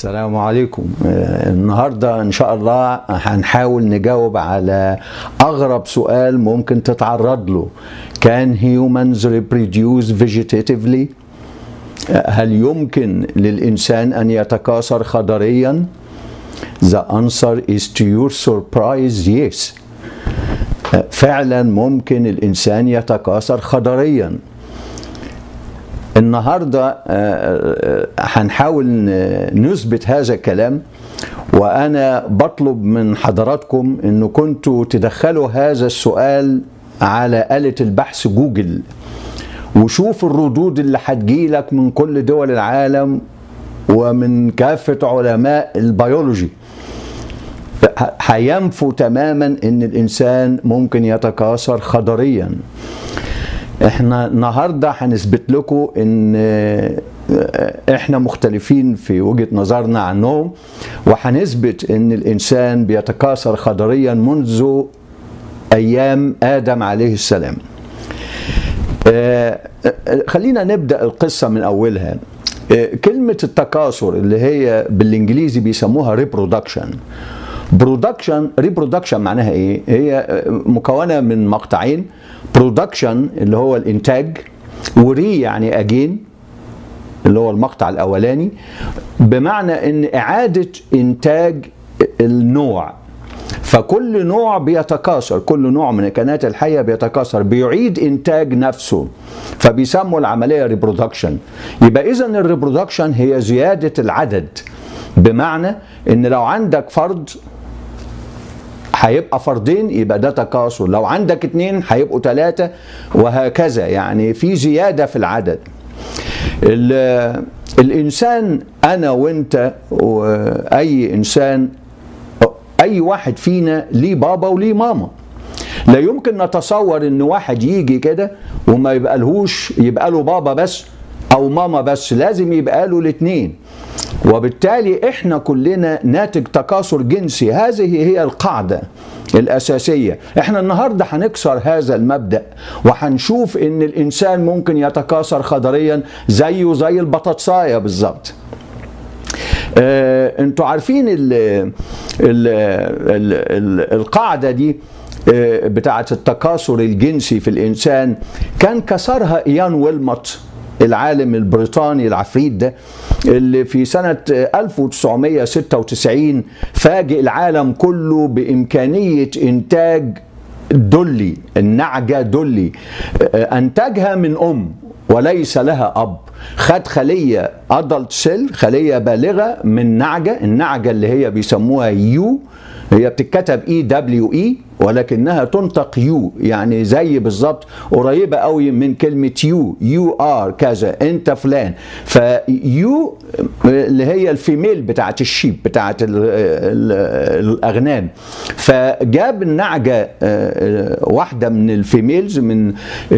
السلام عليكم آه، النهاردة إن شاء الله هنحاول نجاوب على أغرب سؤال ممكن تتعرض له Can humans reproduce vegetatively؟ آه، هل يمكن للإنسان أن يتكاثر خضريا؟ The answer is to your surprise yes آه، فعلا ممكن الإنسان يتكاثر خضريا النهارده آه، آه، هنحاول ن- نثبت هذا الكلام وانا بطلب من حضراتكم ان كنتوا تدخلوا هذا السؤال على آلة البحث جوجل وشوف الردود اللي هتجيلك من كل دول العالم ومن كافة علماء البيولوجي ه- هينفوا تماما ان الانسان ممكن يتكاثر خضريا احنا النهارده هنثبت لكم ان آه، احنا مختلفين في وجهه نظرنا عنهم وهنثبت ان الانسان بيتكاثر خضريا منذ ايام ادم عليه السلام. آه، آه، خلينا نبدا القصه من اولها. آه، كلمه التكاثر اللي هي بالانجليزي بيسموها ريبرودكشن برودكشن ريبرودكشن معناها ايه؟ هي آه، مكونه من مقطعين برودكشن اللي هو الانتاج وري يعني اجين اللي هو المقطع الاولاني بمعنى ان اعاده انتاج النوع فكل نوع بيتكاثر كل نوع من الكائنات الحيه بيتكاثر بيعيد انتاج نفسه فبيسموا العمليه ريبرودكشن يبقى اذا الريبرودكشن هي زياده العدد بمعنى ان لو عندك فرد هيبقى فردين يبقى ده تكاثر لو عندك اتنين هيبقوا ثلاثة وهكذا يعني في زيادة في العدد ال- الإنسان أنا وأنت وأي إنسان أي واحد فينا ليه بابا وليه ماما لا يمكن نتصور ان واحد يجي كده وما يبقى لهوش يبقى له بابا بس او ماما بس لازم يبقى له الاثنين وبالتالي احنا كلنا ناتج تكاثر جنسي هذه هي القاعده الاساسيه احنا النهارده هنكسر هذا المبدا وهنشوف ان الانسان ممكن يتكاثر خضريا زيه زي البطاطسايه بالظبط آه، انتوا عارفين ال ال ال ال القاعده دي آه، بتاعه التكاثر الجنسي في الانسان كان كسرها ايان ويلموت العالم البريطاني العفريت ده اللي في سنة آه، 1996 فاجئ العالم كله بإمكانية إنتاج دولي النعجة دولي آه، أنتجها من أم وليس لها أب خد خلية أدلت سيل خلية بالغة من نعجة النعجة اللي هي بيسموها يو هي بتتكتب اي دبليو اي ولكنها تنطق يو يعني زي بالظبط قريبه قوي من كلمه يو يو ار كذا انت فلان فيو اللي هي الفيميل بتاعت الشيب بتاعت ال ال الاغنام فجاب النعجه آه، واحده من الفيميلز من ال-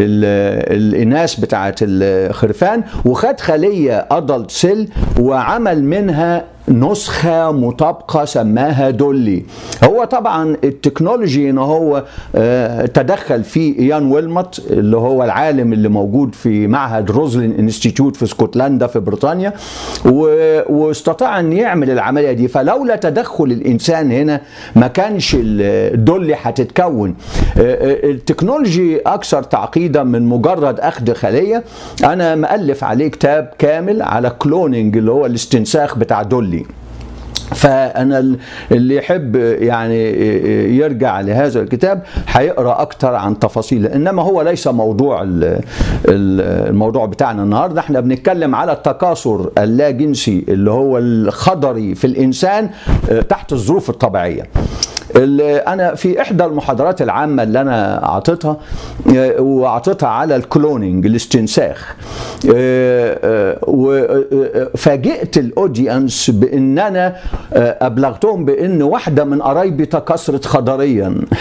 الاناث بتاعت الخرفان وخد خليه ادلت سيل وعمل منها نسخة مطابقة سماها دولي هو طبعا التكنولوجي ان هو آه، تدخل فيه ايان ويلموت اللي هو العالم اللي موجود في معهد روزلين انستيتيوت في اسكتلندا في بريطانيا و- واستطاع ان يعمل العملية دي فلولا تدخل الانسان هنا ما كانش الدولي هتتكون آه، آه، التكنولوجي اكثر تعقيدا من مجرد اخذ خلية انا مؤلف عليه كتاب كامل على كلوننج اللي هو الاستنساخ بتاع دولي فانا ال- اللي يحب يعني يرجع لهذا الكتاب هيقرا اكتر عن تفاصيل انما هو ليس موضوع ال- ال- الموضوع بتاعنا النهارده احنا بنتكلم على التكاثر اللا جنسي اللي هو الخضري في الانسان آه، تحت الظروف الطبيعيه اللي انا في احدى المحاضرات العامه اللي انا اعطيتها آه، واعطيتها على الكلونينج الاستنساخ آه، آه، وفاجئت الاودينس بان انا آه، ابلغتهم بان واحده من قرايبي تكاثرت خضريا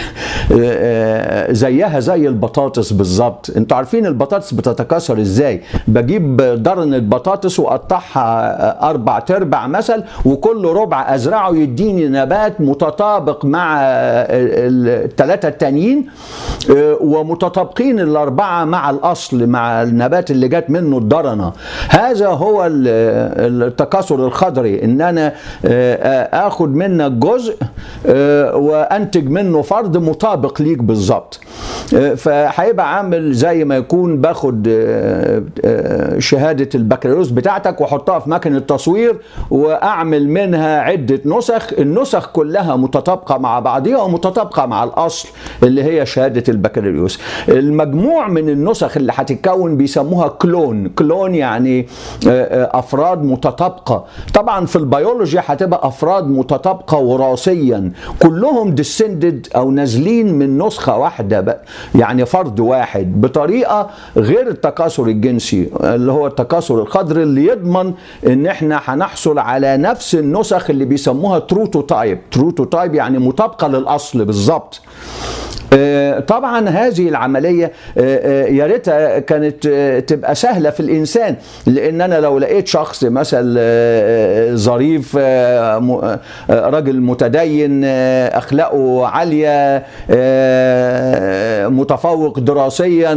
زيها زي البطاطس بالظبط انتوا عارفين البطاطس بتتكاثر ازاي بجيب درنة بطاطس واقطعها اربع تربع مثل وكل ربع ازرعه يديني نبات متطابق مع الثلاثة التانيين ومتطابقين الاربعة مع الاصل مع النبات اللي جات منه الدرنة هذا هو التكاثر الخضري ان انا اخد منك جزء وانتج منه فرد مطابق ليك بالظبط فهيبقى عامل زي ما يكون باخد شهاده البكالوريوس بتاعتك واحطها في مكنه تصوير واعمل منها عده نسخ النسخ كلها متطابقه مع بعضها ومتطابقه مع الاصل اللي هي شهاده البكالوريوس المجموع من النسخ اللي هتتكون بيسموها كلون كلون يعني افراد متطابقه طبعا في البيولوجي هتبقى افراد متطابقه وراثيا كلهم ديسندد او نازلين من نسخه واحده بقى يعني فرد واحد بطريقه غير التكاثر الجنسي اللي هو التكاثر الخضري اللي يضمن ان احنا هنحصل على نفس النسخ اللي بيسموها تروتوتايب تروتوتايب يعني مطابقه للاصل بالظبط طبعا هذه العمليه يا ريتها كانت تبقى سهله في الانسان لان انا لو لقيت شخص مثلا ظريف راجل متدين اخلاقه عاليه متفوق دراسيا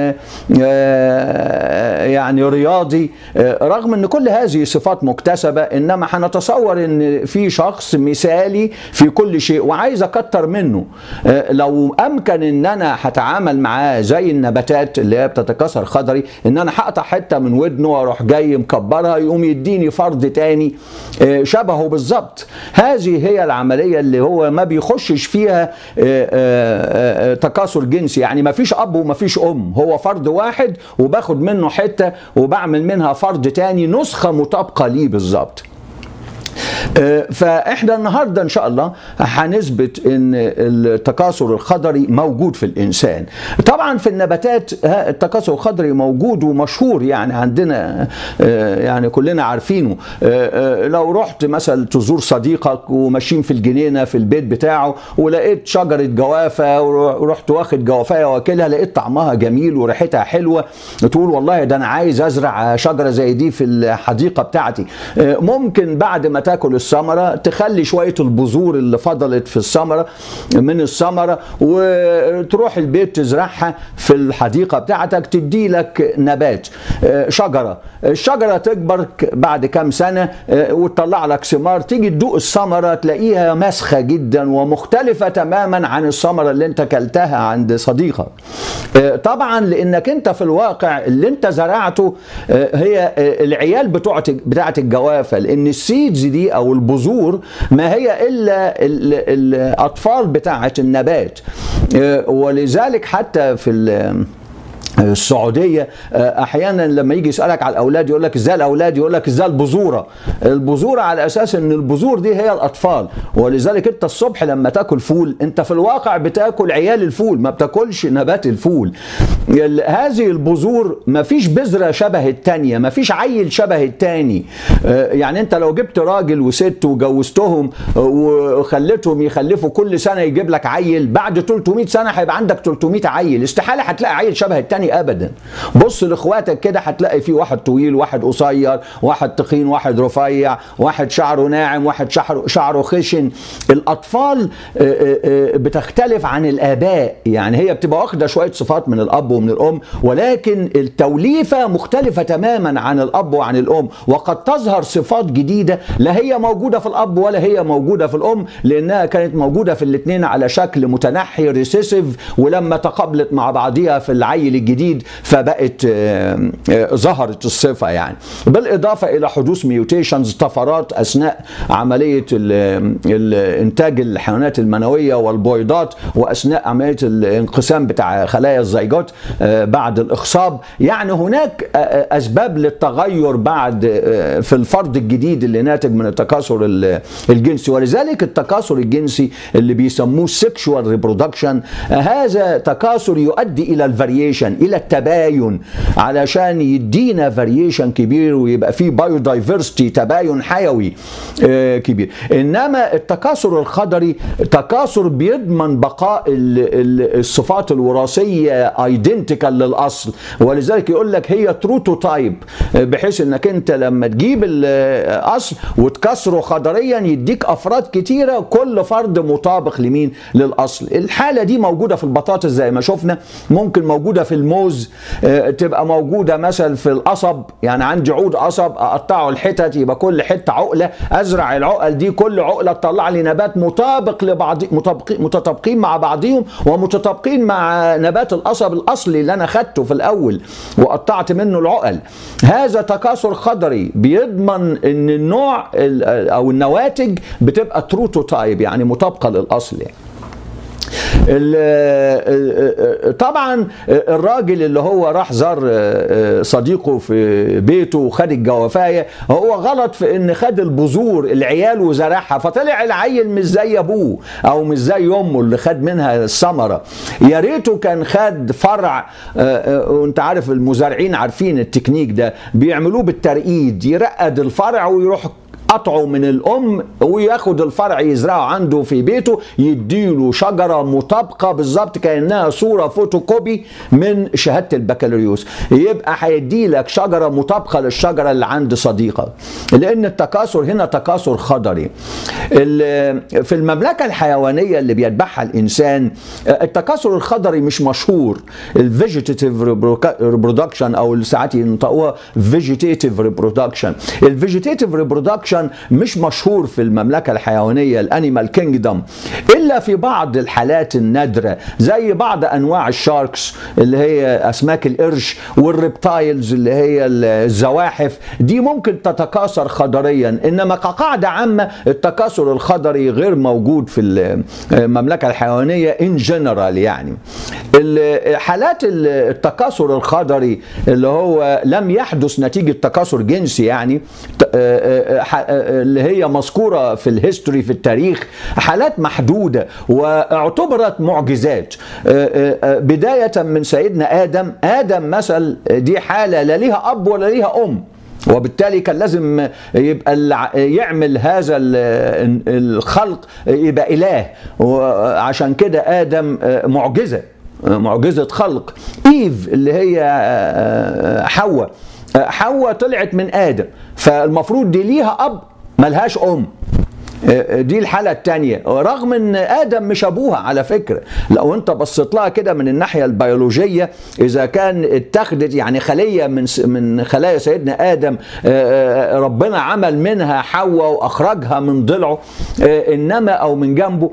يعني رياضي رغم ان كل هذه صفات مكتسبه انما هنتصور ان في شخص مثالي في كل شيء وعايز اكتر منه لو امكن ان انا هتعامل معاه زي النباتات اللي هي بتتكاثر خضري ان انا هقطع حته من ودنه واروح جاي مكبرها يقوم يديني فرد تاني شبهه بالظبط هذه هي العمليه اللي هو ما بيخشش فيها تكاثر جنسي يعني ما فيش اب وما فيش ام هو فرد واحد وباخد منه حته وبعمل منها فرد تاني نسخه مطابقه ليه بالظبط فاحنا النهارده ان شاء الله هنثبت ان التكاثر الخضري موجود في الانسان طبعا في النباتات التكاثر الخضري موجود ومشهور يعني عندنا يعني كلنا عارفينه لو رحت مثلا تزور صديقك وماشيين في الجنينه في البيت بتاعه ولقيت شجره جوافه ورحت واخد جوافايه واكلها لقيت طعمها جميل وريحتها حلوه تقول والله ده انا عايز ازرع شجره زي دي في الحديقه بتاعتي ممكن بعد ما تاكل الثمره تخلي شويه البذور اللي فضلت في الثمره من الثمره وتروح البيت تزرعها في الحديقه بتاعتك تدي لك نبات شجره الشجره تكبر بعد كام سنه وتطلع لك ثمار تيجي تدوق الثمره تلاقيها مسخه جدا ومختلفه تماما عن الثمره اللي انت كلتها عند صديقك طبعا لانك انت في الواقع اللي انت زرعته هي العيال بتوعت بتاعت الجوافه لان السيدز دي او البذور ما هي الا الاطفال بتاعه النبات ولذلك حتى في السعوديه احيانا لما يجي يسالك على الاولاد يقول لك ازاي الاولاد يقول لك ازاي البذوره البذوره على اساس ان البذور دي هي الاطفال ولذلك انت الصبح لما تاكل فول انت في الواقع بتاكل عيال الفول ما بتاكلش نبات الفول هذه البذور ما فيش بذره شبه التانية ما فيش عيل شبه التاني يعني انت لو جبت راجل وست وجوزتهم وخليتهم يخلفوا كل سنه يجيب لك عيل بعد 300 سنه هيبقى عندك 300 عيل استحاله هتلاقي عيل شبه التاني ابدا بص لاخواتك كده هتلاقي في واحد طويل واحد قصير واحد تخين واحد رفيع واحد شعره ناعم واحد شعره شعره خشن الاطفال بتختلف عن الاباء يعني هي بتبقى واخده شويه صفات من الاب ومن الام ولكن التوليفه مختلفه تماما عن الاب وعن الام وقد تظهر صفات جديده لا هي موجوده في الاب ولا هي موجوده في الام لانها كانت موجوده في الاثنين على شكل متنحي ريسيسيف ولما تقابلت مع بعضها في العيل الجديد فبقت ظهرت الصفه يعني بالاضافه الى حدوث ميوتيشنز طفرات اثناء عمليه انتاج الحيوانات المنويه والبويضات واثناء عمليه الانقسام بتاع خلايا الزيجوت بعد الاخصاب يعني هناك اسباب للتغير بعد في الفرد الجديد اللي ناتج من التكاثر الجنسي ولذلك التكاثر الجنسي اللي بيسموه سيكشوال ريبرودكشن هذا تكاثر يؤدي الى الفاريشن الى التباين علشان يدينا فاريشن كبير ويبقى فيه بايودايفرستي تباين حيوي آه، كبير انما التكاثر الخضري تكاثر بيضمن بقاء ال- ال- الصفات الوراثيه ايدنتيكال للاصل ولذلك يقول لك هي تروتوتايب بحيث انك انت لما تجيب الاصل وتكسره خضريا يديك افراد كتيره كل فرد مطابق لمين للاصل الحاله دي موجوده في البطاطس زي ما شفنا ممكن موجوده في الموز آه، تبقى موجوده مثلا في القصب يعني عندي عود قصب اقطعه الحتت يبقى كل حته عقله ازرع العقل دي كل عقله تطلع لي نبات مطابق لبعض مطابقين متطابقين مع بعضهم ومتطابقين مع نبات القصب الاصلي اللي انا خدته في الاول وقطعت منه العقل هذا تكاثر خضري بيضمن ان النوع ال- او النواتج بتبقى تروتوتايب يعني مطابقه للاصل يعني. ال- طبعا الراجل اللي هو راح زار صديقه في بيته وخد الجوافايه هو غلط في ان خد البذور العيال وزرعها فطلع العيل مش زي ابوه او مش زي امه اللي خد منها الثمره يا ريته كان خد فرع وانت عارف المزارعين عارفين التكنيك ده بيعملوه بالترقيد يرقد الفرع ويروح قطعه من الام وياخد الفرع يزرعه عنده في بيته يديله شجره مطابقه بالظبط كانها صوره فوتوكوبي من شهاده البكالوريوس يبقى هيدي لك شجره مطابقه للشجره اللي عند صديقك لان التكاثر هنا تكاثر خضري ال- في المملكه الحيوانيه اللي بيتبعها الانسان التكاثر الخضري مش مشهور الفيجيتيف ريبرودكشن او ساعات ينطقوها فيجيتيف ريبرودكشن الفيجيتيف ريبرودكشن مش مشهور في المملكه الحيوانيه الانيمال كينجدم الا في بعض الحالات النادره زي بعض انواع الشاركس اللي هي اسماك القرش والريبتايلز اللي هي الزواحف دي ممكن تتكاثر خضريا انما كقاعده عامه التكاثر الخضري غير موجود في المملكه الحيوانيه ان جنرال يعني ال- حالات ال- التكاثر الخضري اللي هو لم يحدث نتيجه تكاثر جنسي يعني ت- آه، آه، ح- آه، اللي هي مذكوره في الهيستوري في التاريخ حالات محدوده واعتبرت معجزات آه، آه، آه، بدايه من سيدنا ادم ادم مثل دي حاله لا ليها اب ولا ليها ام وبالتالي كان لازم يبقى الع- يعمل هذا ال- الخلق يبقى اله وعشان كده ادم معجزه معجزه خلق ايف اللي هي حواء حواء طلعت من ادم فالمفروض دي ليها اب ملهاش ام دي الحالة التانية رغم ان ادم مش ابوها على فكرة لو انت بصيت لها كده من الناحية البيولوجية اذا كان اتخذت يعني خلية من من خلايا سيدنا ادم ربنا عمل منها حواء واخرجها من ضلعه انما او من جنبه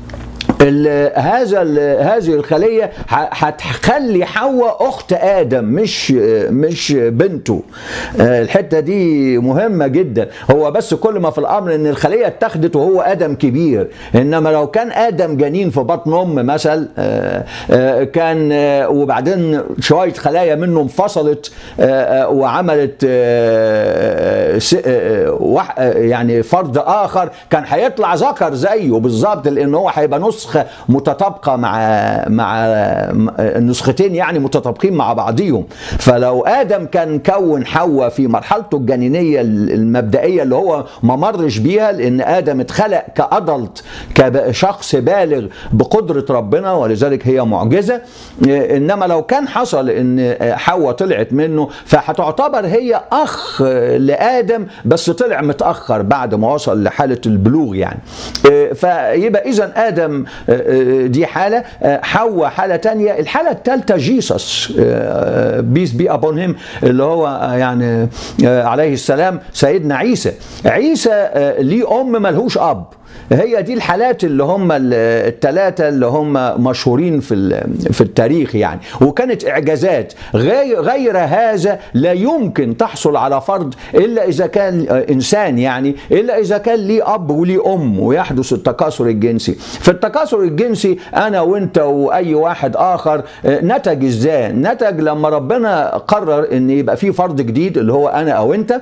ال- هذا ال- هذه الخليه ه- هتخلي حواء اخت ادم مش مش بنته آه، الحته دي مهمه جدا هو بس كل ما في الامر ان الخليه اتخذت وهو ادم كبير انما لو كان ادم جنين في بطن ام مثل آه، آه، كان آه، وبعدين شويه خلايا منه انفصلت آه، آه، وعملت آه، س- آه، وح- آه، يعني فرد اخر كان هيطلع ذكر زيه بالظبط لان هو هيبقى نسخه متطابقه مع مع النسختين يعني متطابقين مع بعضيهم فلو ادم كان كون حواء في مرحلته الجنينيه المبدئيه اللي هو ما مرش بيها لان ادم اتخلق كادلت كشخص بالغ بقدره ربنا ولذلك هي معجزه انما لو كان حصل ان حواء طلعت منه فهتعتبر هي اخ لادم بس طلع متاخر بعد ما وصل لحاله البلوغ يعني فيبقى اذا ادم دي حاله حواء حاله تانية الحاله الثالثه جيسس بيس بي ابون هيم اللي هو يعني عليه السلام سيدنا عيسى عيسى ليه ام ملهوش اب هي دي الحالات اللي هم الثلاثة اللي هم مشهورين في في التاريخ يعني وكانت إعجازات غير, غير هذا لا يمكن تحصل على فرد إلا إذا كان إنسان يعني إلا إذا كان ليه أب وليه أم ويحدث التكاثر الجنسي في التكاثر الجنسي أنا وأنت وأي واحد آخر نتج إزاي نتج لما ربنا قرر إن يبقى في فرد جديد اللي هو أنا أو أنت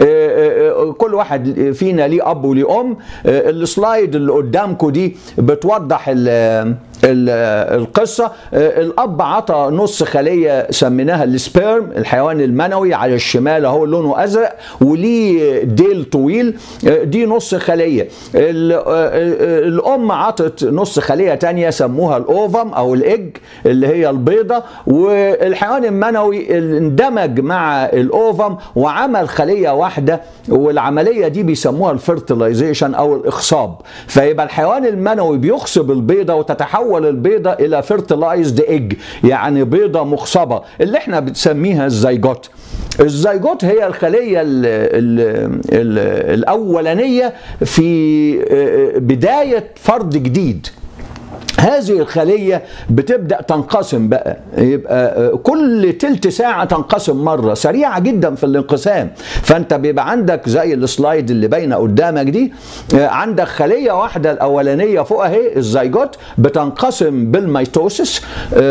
كل واحد فينا ليه أب وليه أم السلايد اللي قدامكم دي بتوضح القصه الاب عطى نص خليه سميناها السبيرم الحيوان المنوي على الشمال اهو لونه ازرق وليه ديل طويل دي نص خليه الام عطت نص خليه تانية سموها الاوفم او الاج اللي هي البيضه والحيوان المنوي اندمج مع الاوفم وعمل خليه واحده والعمليه دي بيسموها الفيرتلايزيشن او الاخصاب فيبقى الحيوان المنوي بيخصب البيضه وتتحول البيضه الى فيرتلايزد ايج يعني بيضه مخصبه اللي احنا بنسميها الزيجوت الزيجوت هي الخليه ال ال ال الاولانيه في بدايه فرد جديد هذه الخلية بتبدأ تنقسم بقى يبقى كل تلت ساعة تنقسم مرة سريعة جدا في الانقسام فأنت بيبقى عندك زي السلايد اللي باينة قدامك دي عندك خلية واحدة الأولانية فوق أهي الزيجوت بتنقسم بالميتوسس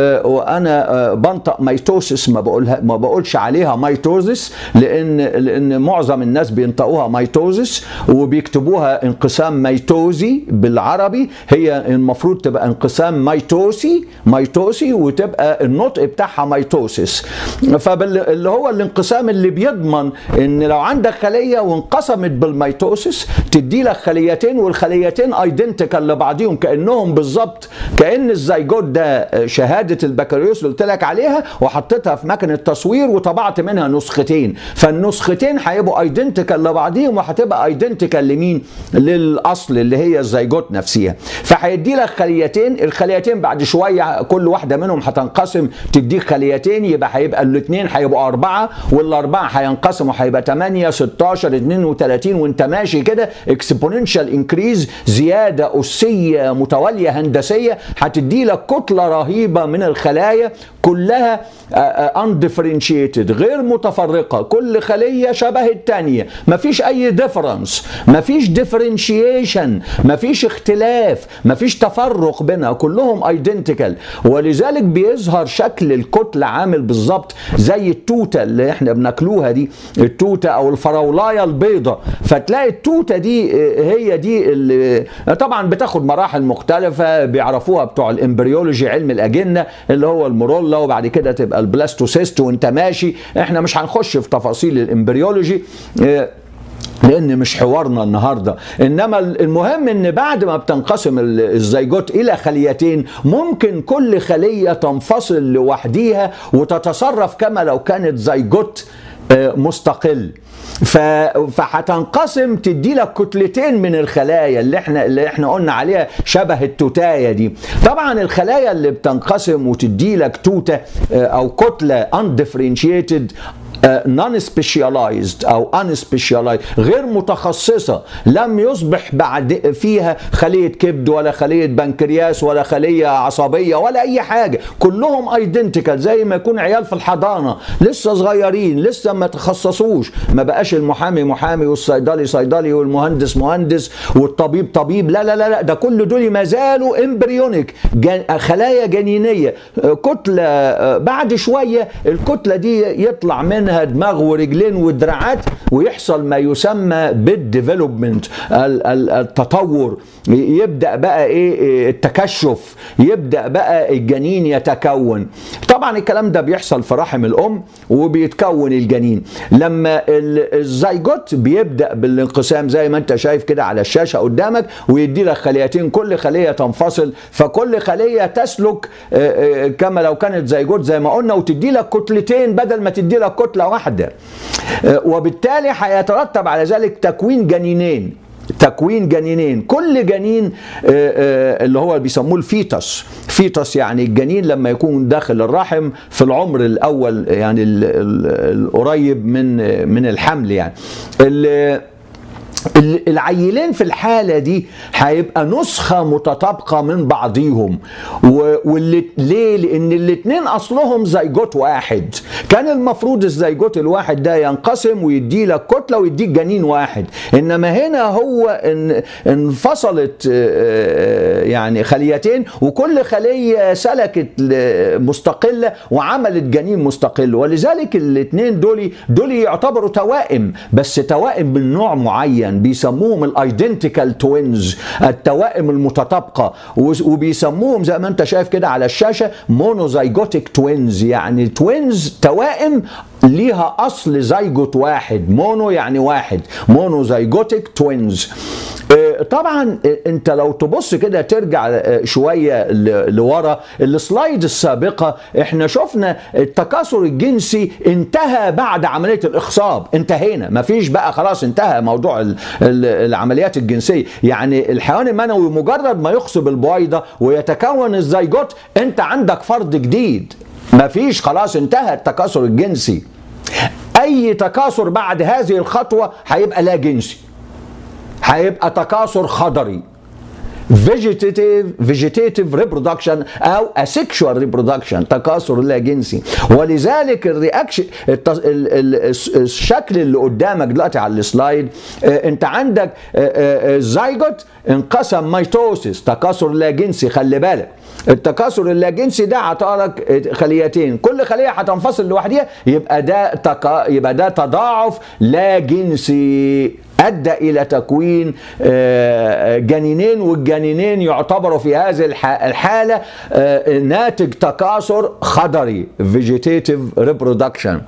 وأنا بنطق ميتوسس ما بقولها ما بقولش عليها ميتوزس لأن لأن معظم الناس بينطقوها ميتوزس وبيكتبوها انقسام ميتوزي بالعربي هي المفروض تبقى انقسام ميتوسي ميتوسي وتبقى النطق بتاعها ميتوسيس فاللي هو الانقسام اللي بيضمن ان لو عندك خليه وانقسمت بالميتوسيس تدي لك خليتين والخليتين ايدنتيكال لبعضهم كانهم بالظبط كان الزيجوت ده شهاده البكالوريوس اللي قلت لك عليها وحطيتها في مكنه تصوير وطبعت منها نسختين فالنسختين هيبقوا ايدنتيكال لبعضهم وهتبقى ايدنتيكال لمين للاصل اللي هي الزيجوت نفسها فهيدي لك خليتين الخليتين بعد شويه كل واحده منهم هتنقسم تديك خليتين يبقى هيبقى الاثنين هيبقوا اربعه والاربعه هينقسموا هيبقى 8 16 32 وانت ماشي كده اكسبوننشال انكريز زياده اسيه متواليه هندسيه هتدي لك كتله رهيبه من الخلايا كلها اندفرنشيتد غير متفرقه كل خليه شبه الثانيه مفيش اي ديفرنس مفيش ديفرنشيشن مفيش اختلاف مفيش تفرق بينها كلهم ايدنتيكال ولذلك بيظهر شكل الكتله عامل بالظبط زي التوته اللي احنا بناكلوها دي التوته او الفراولايه البيضه فتلاقي التوته دي هي دي اللي طبعا بتاخد مراحل مختلفه بيعرفوها بتوع الامبريولوجي علم الاجنه اللي هو المرولا وبعد كده تبقى البلاستوسيست وانت ماشي احنا مش هنخش في تفاصيل الامبريولوجي لان مش حوارنا النهارده انما المهم ان بعد ما بتنقسم الزيجوت الى خليتين ممكن كل خليه تنفصل لوحديها وتتصرف كما لو كانت زيجوت مستقل فهتنقسم تدي لك كتلتين من الخلايا اللي احنا اللي احنا قلنا عليها شبه التوتايه دي طبعا الخلايا اللي بتنقسم وتدي لك توته او كتله اندفرنشيتد نون سبيشاليزد او ان سبيشاليزد غير متخصصه لم يصبح بعد فيها خليه كبد ولا خليه بنكرياس ولا خليه عصبيه ولا اي حاجه كلهم ايدنتيكال زي ما يكون عيال في الحضانه لسه صغيرين لسه ما تخصصوش ما بقاش المحامي محامي والصيدلي صيدلي والمهندس مهندس والطبيب طبيب لا لا لا, لا ده كل دول ما زالوا امبريونيك جن خلايا جنينيه كتله بعد شويه الكتله دي يطلع منها منها دماغ ورجلين ودراعات ويحصل ما يسمى بالديفلوبمنت التطور يبدا بقى ايه التكشف يبدا بقى الجنين يتكون طبعا الكلام ده بيحصل في رحم الام وبيتكون الجنين لما الزيجوت بيبدا بالانقسام زي ما انت شايف كده على الشاشه قدامك ويدي لك خليتين كل خليه تنفصل فكل خليه تسلك كما لو كانت زيجوت زي ما قلنا وتدي لك كتلتين بدل ما تدي لك كتله واحده وبالتالي هيترتب على ذلك تكوين جنينين تكوين جنينين كل جنين اللي هو بيسموه الفيتس فيتس يعني الجنين لما يكون داخل الرحم في العمر الاول يعني القريب من من الحمل يعني العيلين في الحاله دي هيبقى نسخه متطابقه من بعضيهم واللي ليه لان الاثنين اصلهم زيجوت واحد كان المفروض الزيجوت الواحد ده ينقسم ويدي لك كتله ويديك جنين واحد انما هنا هو ان انفصلت يعني خليتين وكل خليه سلكت مستقله وعملت جنين مستقل ولذلك الاثنين دول دول يعتبروا توائم بس توائم من نوع معين معين بيسموهم الايدنتيكال توينز التوائم المتطابقه وبيسموهم زي ما انت شايف كده على الشاشه مونوزايجوتيك توينز يعني توينز توائم ليها اصل زيجوت واحد مونو يعني واحد مونوزايجوتيك توينز طبعا انت لو تبص كده ترجع شويه لورا السلايد السابقه احنا شفنا التكاثر الجنسي انتهى بعد عمليه الاخصاب انتهينا مفيش بقى خلاص انتهى موضوع ال ال العمليات الجنسيه يعني الحيوان المنوي مجرد ما يخصب البويضه ويتكون الزيجوت انت عندك فرد جديد مفيش خلاص انتهى التكاثر الجنسي اي تكاثر بعد هذه الخطوه هيبقى لا جنسي هيبقى تكاثر خضري vegetative vegetative reproduction او asexual reproduction تكاثر لا جنسي ولذلك الرياكشن الشكل اللي قدامك دلوقتي على السلايد انت عندك زيجوت انقسم ميتوسيس تكاثر لا جنسي خلي بالك التكاثر اللاجنسي ده عطالك خليتين كل خليه هتنفصل لوحدها يبقى ده تكا يبقى ده تضاعف لا جنسي ادى الى تكوين جنينين والجنينين يعتبروا في هذه الحاله ناتج تكاثر خضري vegetative reproduction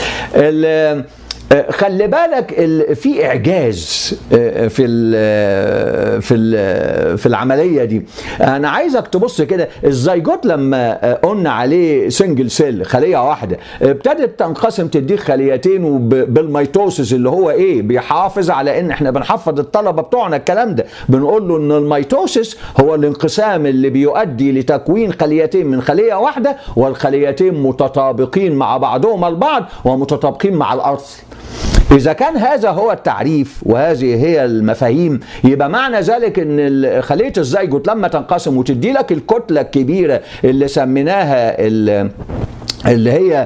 خلي بالك في اعجاز في ال في ال في العمليه دي انا عايزك تبص كده الزيجوت لما قلنا عليه سنجل سيل خليه واحده ابتدت تنقسم تديك خليتين وبالميتوسيس اللي هو ايه بيحافظ على ان احنا بنحفظ الطلبه بتوعنا الكلام ده بنقول له ان الميتوسيس هو الانقسام اللي بيؤدي لتكوين خليتين من خليه واحده والخليتين متطابقين مع بعضهم البعض ومتطابقين مع الاصل إذا كان هذا هو التعريف وهذه هي المفاهيم يبقى معنى ذلك أن خلية الزيجوت لما تنقسم وتدي لك الكتلة الكبيرة اللي سميناها اللي هي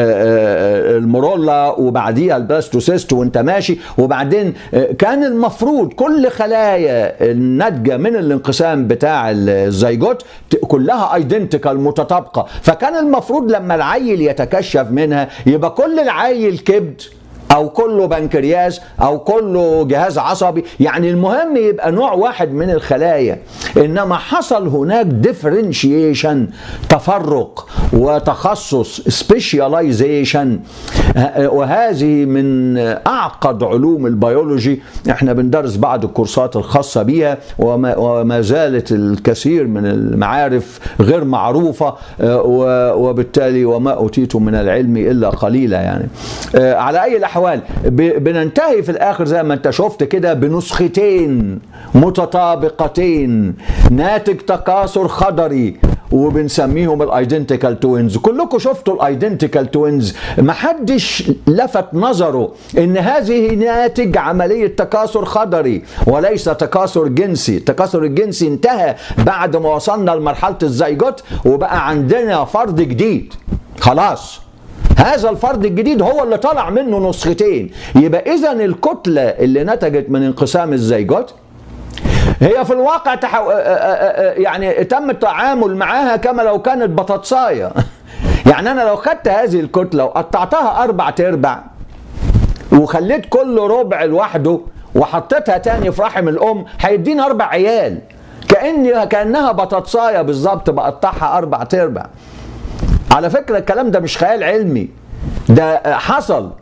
المرولا وبعديها البلاستوسيست وانت ماشي وبعدين كان المفروض كل خلايا الناتجه من الانقسام بتاع الزيجوت كلها ايدنتيكال متطابقه فكان المفروض لما العيل يتكشف منها يبقى كل العيل كبد او كله بنكرياس او كله جهاز عصبي يعني المهم يبقى نوع واحد من الخلايا انما حصل هناك ديفرنشيشن تفرق وتخصص سبيشاليزيشن وهذه من اعقد علوم البيولوجي احنا بندرس بعض الكورسات الخاصه بيها وما, وما زالت الكثير من المعارف غير معروفه وبالتالي وما اوتيتم من العلم الا قليلا يعني على اي الاحوال الاحوال بننتهي في الاخر زي ما انت شفت كده بنسختين متطابقتين ناتج تكاثر خضري وبنسميهم الايدنتيكال توينز كلكم شفتوا الايدنتيكال توينز محدش لفت نظره ان هذه ناتج عمليه تكاثر خضري وليس تكاثر جنسي التكاثر الجنسي انتهى بعد ما وصلنا لمرحله الزيجوت وبقى عندنا فرد جديد خلاص هذا الفرد الجديد هو اللي طلع منه نسختين يبقى اذا الكتله اللي نتجت من انقسام الزيجوت هي في الواقع تحو... يعني تم التعامل معاها كما لو كانت بطاطسايه يعني انا لو خدت هذه الكتله وقطعتها اربع ارباع وخليت كل ربع لوحده وحطيتها تاني في رحم الام هيديني اربع عيال كاني كانها بطاطسايه بالظبط بقطعها اربع ارباع على فكرة الكلام ده مش خيال علمي ده حصل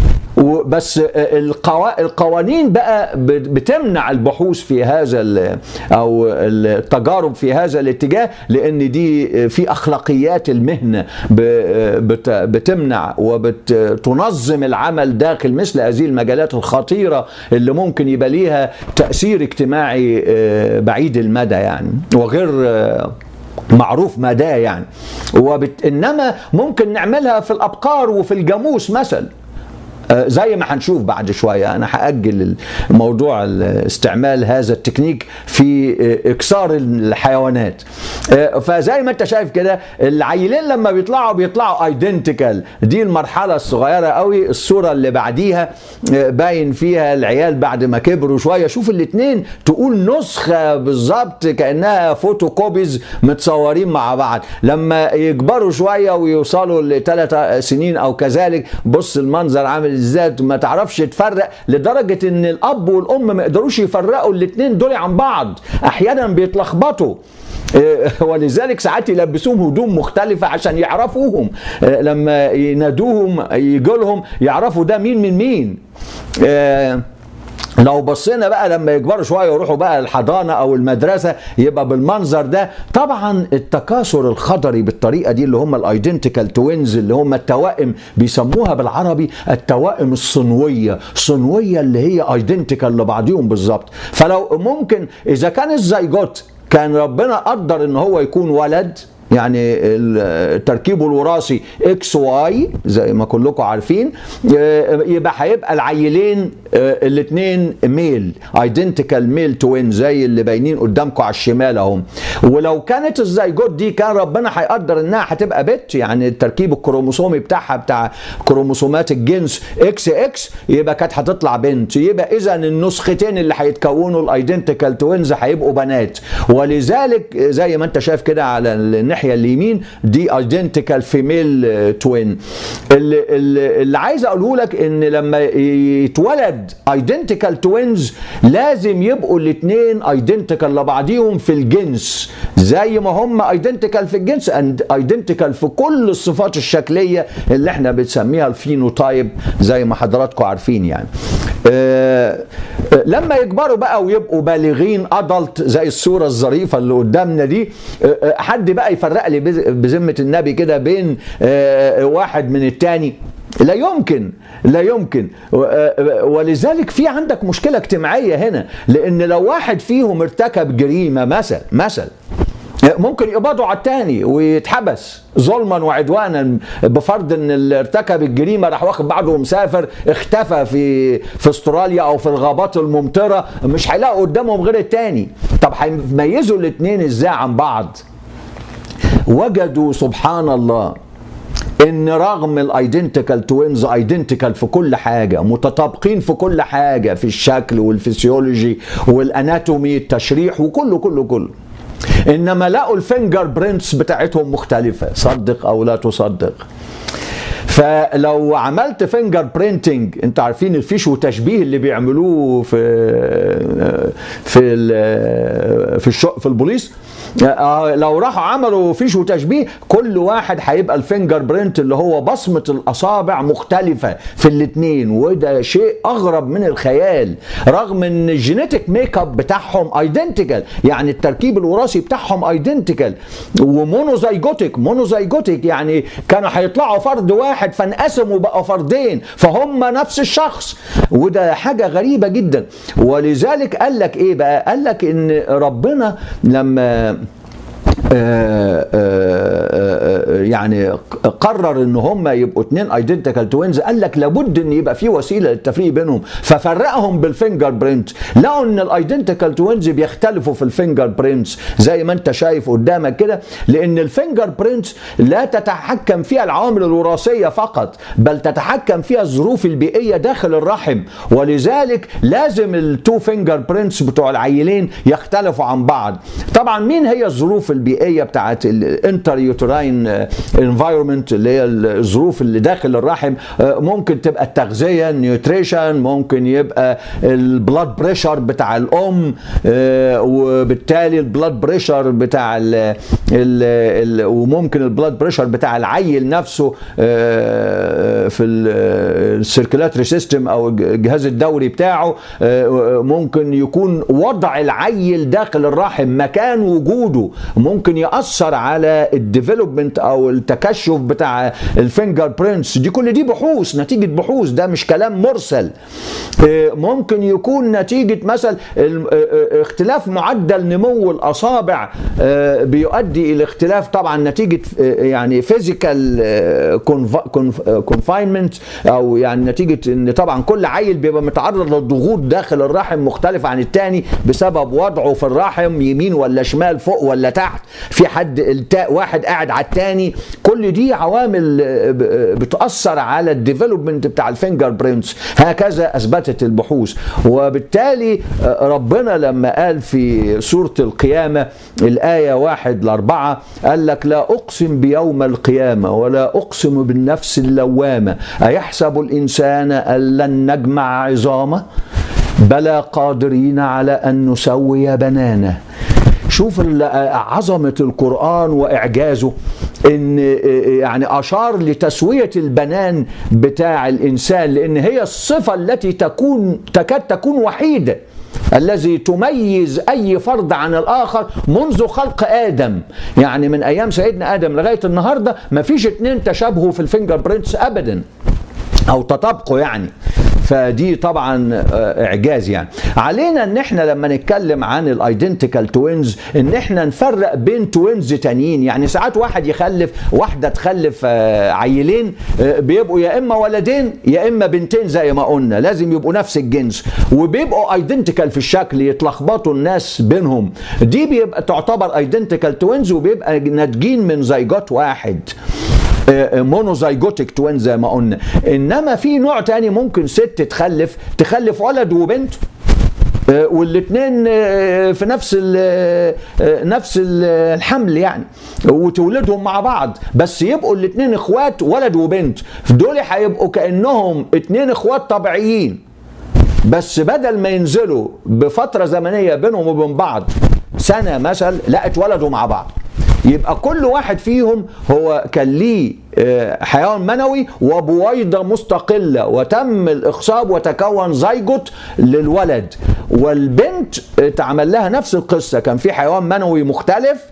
بس القوا... القوانين بقى بتمنع البحوث في هذا او التجارب في هذا الاتجاه لان دي في اخلاقيات المهنه بت... بتمنع وبتنظم العمل داخل مثل هذه المجالات الخطيره اللي ممكن يبقى ليها تاثير اجتماعي بعيد المدى يعني وغير معروف مداه يعني وبت... انما ممكن نعملها في الابقار وفي الجاموس مثلا زي ما هنشوف بعد شويه انا هاجل موضوع استعمال هذا التكنيك في اكسار الحيوانات فزي ما انت شايف كده العيلين لما بيطلعوا بيطلعوا ايدنتيكال دي المرحله الصغيره قوي الصوره اللي بعديها باين فيها العيال بعد ما كبروا شويه شوف الاثنين تقول نسخه بالظبط كانها فوتو كوبيز متصورين مع بعض لما يكبروا شويه ويوصلوا لثلاث سنين او كذلك بص المنظر عامل ازاي ما تعرفش تفرق لدرجه ان الاب والام ما يقدروش يفرقوا الاثنين دول عن بعض احيانا بيتلخبطوا ولذلك ساعات يلبسوهم هدوم مختلفة عشان يعرفوهم لما ينادوهم يجوا لهم يعرفوا ده مين من مين لو بصينا بقى لما يكبروا شويه ويروحوا بقى الحضانه او المدرسه يبقى بالمنظر ده طبعا التكاثر الخضري بالطريقه دي اللي هم الايدنتيكال توينز اللي هم التوائم بيسموها بالعربي التوائم الصنويه صنويه اللي هي ايدنتيكال لبعضهم بالظبط فلو ممكن اذا كان الزيجوت كان ربنا قدر ان هو يكون ولد يعني التركيب الوراثي اكس واي زي ما كلكم عارفين يبقى هيبقى العيلين الاثنين ميل ايدنتيكال ميل توين زي اللي باينين قدامكم على الشمال اهم ولو كانت الزيجوت دي كان ربنا هيقدر انها هتبقى بت يعني التركيب الكروموسومي بتاعها بتاع كروموسومات الجنس اكس اكس يبقى كانت هتطلع بنت يبقى اذا النسختين اللي هيتكونوا الايدنتيكال توينز هيبقوا بنات ولذلك زي ما انت شايف كده على الناحيه اليمين دي ايدنتيكال فيميل توين اللي, اللي عايز اقوله لك ان لما يتولد ايدنتيكال توينز لازم يبقوا الاثنين ايدنتيكال لبعضيهم في الجنس زي ما هم ايدنتيكال في الجنس اند ايدنتيكال في كل الصفات الشكليه اللي احنا بنسميها الفينوتايب زي ما حضراتكم عارفين يعني أه لما يكبروا بقى ويبقوا بالغين ادلت زي الصوره الظريفه اللي قدامنا دي أه حد بقى يفرق لي بذمه النبي كده بين أه واحد من التاني لا يمكن لا يمكن ولذلك في عندك مشكله اجتماعيه هنا لان لو واحد فيهم ارتكب جريمه مثل مثل ممكن يقبضوا على التاني ويتحبس ظلما وعدوانا بفرض ان اللي ارتكب الجريمه راح واخد بعضه ومسافر اختفى في في استراليا او في الغابات الممطره مش هيلاقوا قدامهم غير التاني طب هيميزوا الاثنين ازاي عن بعض وجدوا سبحان الله ان رغم الايدنتيكال توينز ايدنتيكال في كل حاجه متطابقين في كل حاجه في الشكل والفسيولوجي والاناتومي التشريح وكله كله كله انما لقوا الفينجر برينتس بتاعتهم مختلفه صدق او لا تصدق فلو عملت فينجر برينتنج انت عارفين الفيش وتشبيه اللي بيعملوه في في في الشق في البوليس لو راحوا عملوا فيش وتشبيه كل واحد هيبقى الفينجر برينت اللي هو بصمه الاصابع مختلفه في الاثنين وده شيء اغرب من الخيال رغم ان الجينيتك ميك اب بتاعهم ايدنتيكال يعني التركيب الوراثي بتاعهم ايدنتيكال ومونوزايجوتيك مونوزايجوتيك يعني كانوا هيطلعوا فرد واحد فانقسموا بقوا فردين فهم نفس الشخص وده حاجه غريبه جدا ولذلك قال لك ايه بقى قال لك ان ربنا لما آآ آآ يعني قرر ان هم يبقوا اثنين ايدنتيكال توينز قال لك لابد ان يبقى في وسيله للتفريق بينهم ففرقهم بالفينجر برينت لقوا ان الايدنتيكال توينز بيختلفوا في الفينجر برينتس زي ما انت شايف قدامك كده لان الفينجر برينتس لا تتحكم فيها العوامل الوراثيه فقط بل تتحكم فيها الظروف البيئيه داخل الرحم ولذلك لازم التو فينجر برينتس بتوع العيلين يختلفوا عن بعض طبعا مين هي الظروف البيئيه بتاعت الانتر يوتراين انفايرمنت اللي هي الظروف اللي داخل الرحم ممكن تبقى التغذيه النيوتريشن ممكن يبقى البلاد بريشر بتاع الام وبالتالي البلاد بريشر بتاع ال ال ال وممكن البلاد بريشر بتاع العيل نفسه في السيركيلاتري سيستم او الجهاز الدوري بتاعه ممكن يكون وضع العيل داخل الرحم مكان وجوده ممكن ياثر على الديفلوبمنت او التكشف بتاع الفينجر برينتس دي كل دي بحوث نتيجه بحوث ده مش كلام مرسل ممكن يكون نتيجه مثلا اختلاف معدل نمو الاصابع بيؤدي الى اختلاف طبعا نتيجه يعني فيزيكال كونفاينمنت او يعني نتيجه ان طبعا كل عيل بيبقى متعرض للضغوط داخل الرحم مختلف عن التاني بسبب وضعه في الرحم يمين ولا شمال فوق ولا تحت تحت في حد التاء واحد قاعد على التاني كل دي عوامل بتاثر على الديفلوبمنت بتاع الفينجر برينتس هكذا اثبتت البحوث وبالتالي ربنا لما قال في سوره القيامه الايه واحد لاربعه قال لك لا اقسم بيوم القيامه ولا اقسم بالنفس اللوامه ايحسب الانسان ان لن نجمع عظامه بلى قادرين على ان نسوي بنانه شوف عظمة القرآن وإعجازه إن يعني أشار لتسوية البنان بتاع الإنسان لأن هي الصفة التي تكون تكاد تكون وحيدة الذي تميز اي فرد عن الاخر منذ خلق ادم يعني من ايام سيدنا ادم لغايه النهارده ما فيش اتنين تشابهوا في الفينجر برينتس ابدا او تطابقوا يعني فدي طبعا اعجاز يعني علينا ان احنا لما نتكلم عن الايدنتيكال توينز ان احنا نفرق بين توينز تانيين يعني ساعات واحد يخلف واحده تخلف عيلين بيبقوا يا اما ولدين يا اما بنتين زي ما قلنا لازم يبقوا نفس الجنس وبيبقوا ايدنتيكال في الشكل يتلخبطوا الناس بينهم دي بيبقى تعتبر ايدنتيكال توينز وبيبقى ناتجين من زيجات واحد مونوزايجوتيك توين زي ما قلنا انما في نوع تاني ممكن ست تخلف تخلف ولد وبنت والاثنين في نفس ال نفس الحمل يعني وتولدهم مع بعض بس يبقوا الاثنين اخوات ولد وبنت دول هيبقوا كانهم اثنين اخوات طبيعيين بس بدل ما ينزلوا بفتره زمنيه بينهم وبين بعض سنه مثلا لا اتولدوا مع بعض يبقى كل واحد فيهم هو كان ليه حيوان منوي وبويضه مستقله وتم الاخصاب وتكون زيجوت للولد والبنت اتعمل لها نفس القصه كان في حيوان منوي مختلف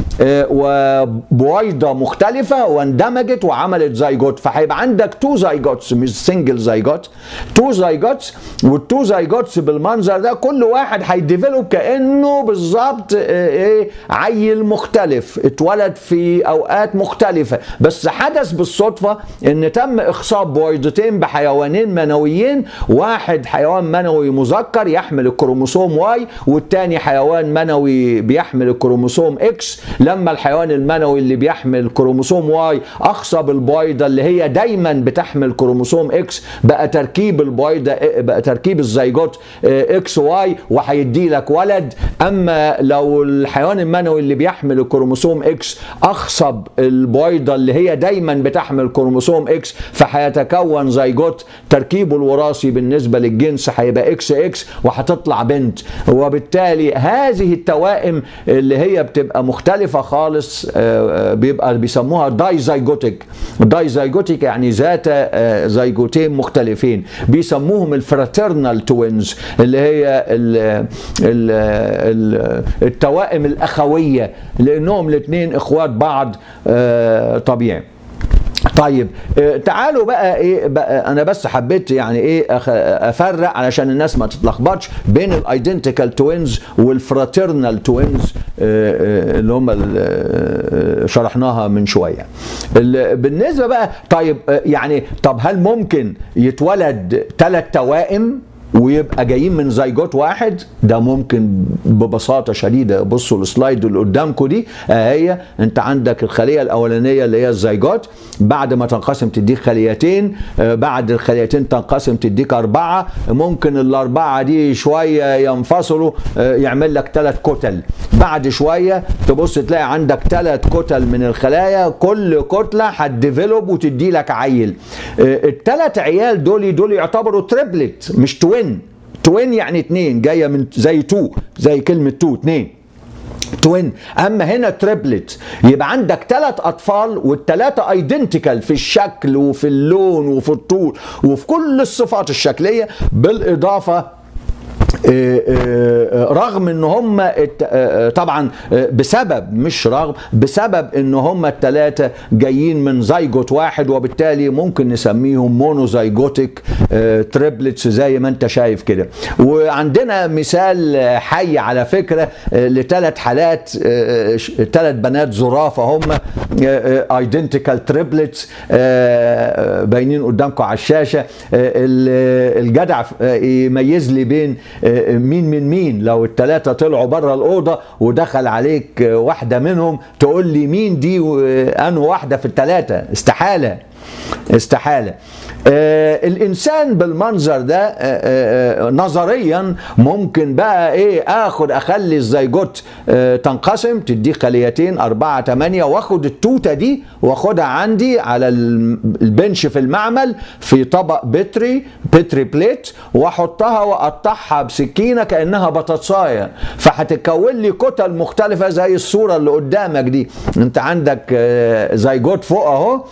وبويضه مختلفه واندمجت وعملت زيجوت فهيبقى عندك تو زيجوتس مش سنجل زيجوت تو زيجوتس والتو زيجوتس بالمنظر ده كل واحد هيديفلوب كانه بالظبط ايه عيل مختلف اتولد في اوقات مختلفه بس حدث بالصدفه ان تم اخصاب بويضتين بحيوانين منويين واحد حيوان منوي مذكر يحمل الكروموسوم واي والتاني حيوان منوي بيحمل الكروموسوم اكس لما الحيوان المنوي اللي بيحمل كروموسوم واي اخصب البويضه اللي هي دايما بتحمل كروموسوم اكس بقى تركيب البويضه بقى تركيب الزيجوت اكس واي وهيدي لك ولد اما لو الحيوان المنوي اللي بيحمل الكروموسوم اكس اخصب البويضه اللي هي دايما بتحمل كروموسوم اكس فهيتكون زيجوت تركيبه الوراثي بالنسبه للجنس هيبقى اكس اكس وهتطلع بنت وبالتالي هذه التوائم اللي هي بتبقى مختلفه خالص بيبقى بيسموها داي زيجوتيك داي زيجوتيك يعني ذات زيجوتين مختلفين بيسموهم الفراترنال توينز اللي هي ال ال ال التوائم الاخويه لانهم الاثنين اخوات بعض طبيعي طيب تعالوا بقى ايه بقى انا بس حبيت يعني ايه افرق علشان الناس ما تتلخبطش بين الايدنتيكال توينز والفراترنال توينز اللي هم شرحناها من شويه بالنسبه بقى طيب يعني طب هل ممكن يتولد ثلاث توائم ويبقى جايين من زيجوت واحد ده ممكن ببساطة شديدة بصوا السلايد اللي قدامكم دي هي انت عندك الخلية الأولانية اللي هي الزيجوت بعد ما تنقسم تديك خليتين بعد الخليتين تنقسم تديك أربعة ممكن الأربعة دي شوية ينفصلوا يعمل لك ثلاث كتل بعد شوية تبص تلاقي عندك ثلاث كتل من الخلايا كل كتلة هتديفلوب وتدي لك عيل الثلاث عيال دول دول يعتبروا تريبلت مش توين توين يعني اتنين جايه من زي تو زي كلمه تو اتنين توين اما هنا تريبلت يبقى عندك ثلاث اطفال والثلاثه ايدنتيكال في الشكل وفي اللون وفي الطول وفي كل الصفات الشكليه بالاضافه رغم ان هم طبعا بسبب مش رغم بسبب ان هم الثلاثه جايين من زيجوت واحد وبالتالي ممكن نسميهم مونوزيجوتيك تريبلتس زي ما انت شايف كده وعندنا مثال حي على فكره لثلاث حالات ثلاث بنات زرافه هم ايدنتيكال تريبلتس باينين قدامكم على الشاشه الجدع يميز لي بين مين من مين لو الثلاثه طلعوا بره الاوضه ودخل عليك واحده منهم تقول لي مين دي انه واحده في الثلاثه استحاله استحاله آه الانسان بالمنظر ده آه آه نظريا ممكن بقى ايه اخد اخلي الزيجوت آه تنقسم تدي خليتين أربعة تمانية واخد التوتة دي واخدها عندي على البنش في المعمل في طبق بتري بتري بليت واحطها واقطعها بسكينة كأنها بطاطساية فهتتكون لي كتل مختلفة زي الصورة اللي قدامك دي انت عندك آه زيجوت فوق اهو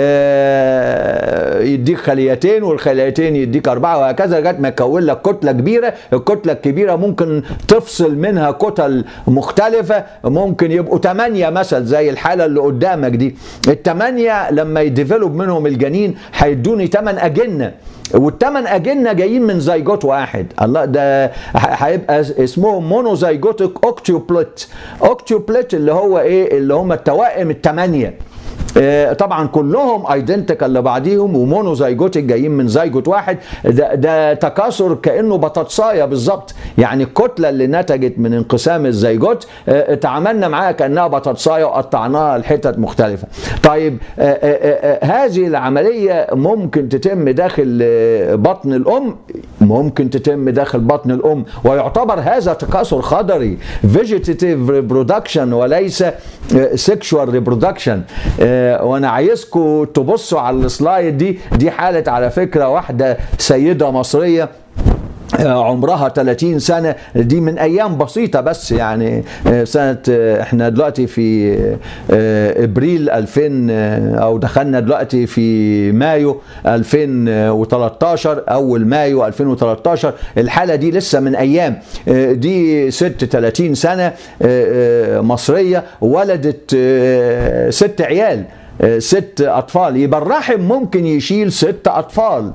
آه يديك خليتين والخليتين يديك أربعة وهكذا لغاية ما يكون لك كتلة كبيرة الكتلة الكبيرة ممكن تفصل منها كتل مختلفة ممكن يبقوا ثمانية مثلا زي الحالة اللي قدامك دي الثمانية لما يديفلوب منهم الجنين هيدوني ثمان أجنة والثمان اجنه جايين من زيجوت واحد الله ده هيبقى اسمهم مونوزيجوتيك اوكتيوبلت اوكتيوبلت اللي هو ايه اللي هم التوائم الثمانيه طبعا كلهم ايدنتيكال لبعضيهم ومونوزايجوتيك جايين من زيجوت واحد ده, ده تكاثر كانه بطاطسايه بالظبط يعني الكتله اللي نتجت من انقسام الزيجوت اتعاملنا معاها كانها بطاطسايه وقطعناها لحتت مختلفه طيب هذه العمليه ممكن تتم داخل بطن الام ممكن تتم داخل بطن الام ويعتبر هذا تكاثر خضري فيجيتيف ريبرودكشن وليس سيكشوال ريبرودكشن وانا عايزكم تبصوا على السلايد دي دي حاله على فكره واحده سيده مصريه عمرها 30 سنة دي من أيام بسيطة بس يعني سنة احنا دلوقتي في ابريل 2000 أو دخلنا دلوقتي في مايو 2013 أول مايو 2013 الحالة دي لسه من أيام دي ست 30 سنة مصرية ولدت ست عيال ست اطفال يبقى الرحم ممكن يشيل ست اطفال